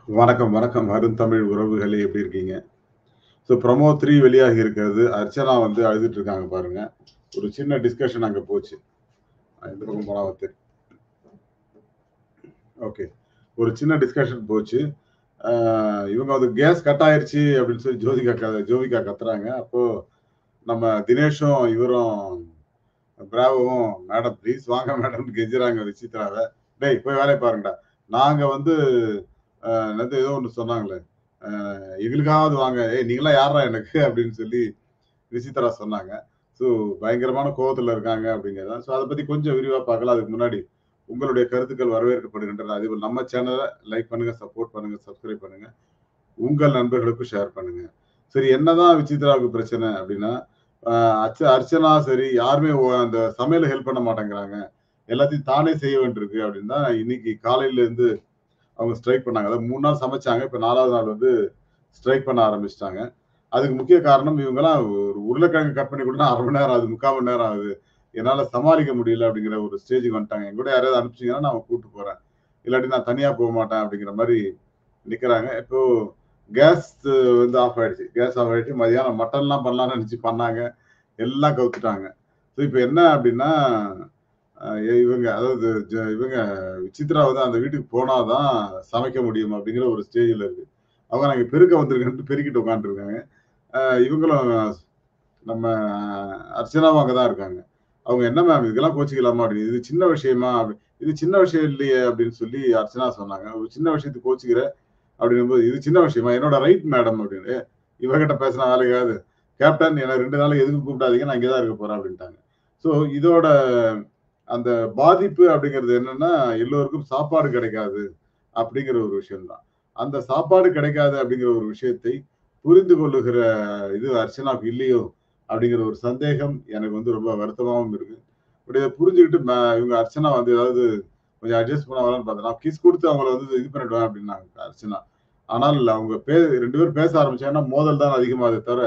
வணக்கம், வணக்கம். அருந்தமிழ் உறவுகளே எப்படி இருக்கீங்க? ஸோ ப்ரமோ 3 வெளியாகி இருக்கிறது. அர்ச்சனா வந்து அழுதுட்டு இருக்காங்க பாருங்க. ஒரு சின்ன டிஸ்கஷன் அங்க போச்சு. அ இந்த பக்கம் போனா வந்து ஓகே. ஒரு சின்ன டிஸ்கஷன் போச்சு. ஆ இவங்க வந்து கேஸ் கட் ஆயிருச்சு அப்படின்னு சொல்லி ஜோதிகா க ஜோவிகா கத்துறாங்க. அப்போ நம்ம தினேஷும், இவரும் பிராவோவும் மேடம் ப்ளீஸ் வாங்க மேடம்னு கெஞ்சுறாங்க விசித்ராவ. டேய் போய் வேலைய பாருங்கடா. நாங்க வந்து அ என்னது ஏதோ ஒண்ணு சொன்னாங்களே. அ எங்களுக்காவது வாங்க. ஏய் நீங்கலாம் யார்றா எனக்கு அப்படின்னு சொல்லி விசித்ரா சொன்னாங்க. ஸோ பயங்கரமான கோவத்துல இருக்காங்க அப்படிங்கிறது தான். ஸோ அத பத்தி கொஞ்சம் விரிவா பார்க்கலாம். அதுக்கு முன்னாடி உங்களுடைய கருத்துக்கள் வரவேற்கப்படுகின்றன. அதேபோல நம்ம சேனல லைக் பண்ணுங்க, சப்போர்ட் பண்ணுங்க, சப்ஸ்கிரைப் பண்ணுங்க. உங்கள் நண்பர்களுக்கும் ஷேர் பண்ணுங்க. சரி என்னதான் விசித்ராவுக்கு பிரச்சனை அப்படின்னா, அ அர்ச்ச அர்ச்சனா சரி யாருமே ஒ அந்த சமையல்ல ஹெல்ப் பண்ண மாட்டேங்கிறாங்க. எல்லாத்தையும் தானே செய்ய வேண்டியிருக்கு அப்படின்னு தான் இன்னைக்கு காலையில இருந்து அவங்க ஸ்ட்ரைக் பண்ணாங்க. அதாவது 3 நாள் சமைச்சாங்க. இப்ப 4வது நாள் வந்து ஸ்ட்ரைக் பண்ண ஆரம்பிச்சுட்டாங்க. அதுக்கு முக்கிய காரணம் இவங்கலாம் ஒரு உருளைக்கிழங்கு கட் பண்ணி குடுத்தா 1/2 மணி நேரம் ஆகுது, 3/4 மணி நேரம் ஆகுது. என்னால சமாளிக்க முடியல அப்படிங்கிற ஒரு ஸ்டேஜ்க்கு வந்துட்டாங்க. என் கூட யாரையாவது அனுப்பிச்சீங்கன்னா நான் கூட்டு போறேன். இல்லாட்டி நான் தனியா போ மாட்டேன் அப்படிங்கிற மாரி நிக்கிறாங்க. இப்போ கேஸ் வந்து ஆஃப் ஆயிடுச்சு. கேஸ் ஆஃப் ஆயிடுச்சு. மதியானம் மட்டன்லாம் பண்ணலாம்னு நெனச்சு பண்ணாங்க. எல்லாம் கவுத்துட்டாங்க. ஸோ இப்ப என்ன அப்படின்னா, அ இவங்க அதாவது ஜ இவங்க விசித்ரா வந்து அந்த வீட்டுக்கு போனா தான் சமைக்க முடியும் அப்படிங்கிற ஒரு ஸ்டேஜ்ல இருக்கு. அவங்க நான் இங்க பெருக்க வந்திருக்கேன்ட்டு பெருக்கிட்டு உட்கார்ந்துருக்காங்க. அ இவங்களும் நம்ம அர்ச்சனாவும் அங்க தான் இருக்காங்க. அவங்க என்ன மேம் இதுக்கெல்லாம் கோச்சுக்கலாமா அப்படின்னு. இது சின்ன விஷயமா? அப்படி இது சின்ன விஷயம் இல்லையே அப்படின்னு சொல்லி அர்ச்சனா சொன்னாங்க. ஒரு சின்ன விஷயத்துக்கு கோச்சுக்கிற அப்படின்னும்போது, இது சின்ன விஷயமா? என்னோட ரைட் மேடம் அப்படின்னு. இவகிட்ட பேசினா வேலைக்காவது. கேப்டன் என்ன 2 நாளைக்கு எதுக்கும் கூப்பிடாதீங்க. நான் இங்க தான் இருக்க போறேன் அப்படின்ட்டாங்க. ஸோ இதோட அந்த பாதிப்பு அப்படிங்கிறது என்னன்னா, எல்லோருக்கும் சாப்பாடு கிடைக்காது அப்படிங்கிற ஒரு விஷயம் தான். அந்த சாப்பாடு கிடைக்காது அப்படிங்கிற ஒரு விஷயத்தை புரிந்து கொள்ளுகிற இது அர்ச்சனாவுக்கு இல்லையோ அப்படிங்கிற ஒரு சந்தேகம் எனக்கு வந்து ரொம்ப வருத்தமாவும் இருக்கு. பட் இத புரிஞ்சுகிட்டு ம இவங்க அர்ச்சனா வந்து ஏதாவது கொஞ்சம் அட்ஜஸ்ட் பண்ணுவாங்களான்னு பார்த்தேன். நான் கிஸ் குடுத்து அவங்கள வந்து இது பண்ணிடுவேன் அப்படின்னாங்க அர்ச்சனா. ஆனால் அவங்க பே 2 பேரும் பேச ஆரம்பிச்சாங்கன்னா மோதல் தான் அதிகமாகுதே தவிர,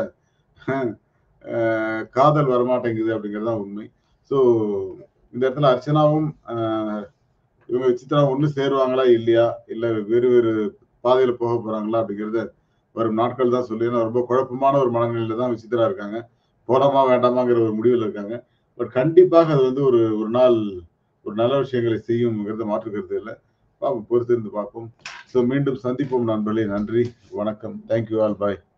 அ காதல் வரமாட்டேங்குது அப்படிங்கிறது தான் உண்மை. ஸோ இந்த இடத்துல அர்ச்சனாவும் அ இவங்க விசித்ராவும் ஒண்ணு சேருவாங்களா? இல்லையா? இல்ல வேறு வேறு பாதையில போக போறாங்களா? அப்படிங்கிறத வரும் நாட்கள் தான் சொல்லும். ஏன்னா ரொம்ப குழப்பமான ஒரு மனநிலையில தான் விசித்ரா இருக்காங்க. போலாமா? வேண்டாமாங்கிற ஒரு முடிவுல இருக்காங்க. பட் கண்டிப்பாக அது வந்து ஒரு ஒரு நாள் ஒரு நல்ல விஷயங்களை செய்யும்ங்கிறத மாற்று கருத்து இல்ல. பார்ப்போம் பொறுத்திருந்து பார்ப்போம். ஸோ மீண்டும் சந்திப்போம் நண்பர்களே. நன்றி. வணக்கம். Thank you all. பாய்.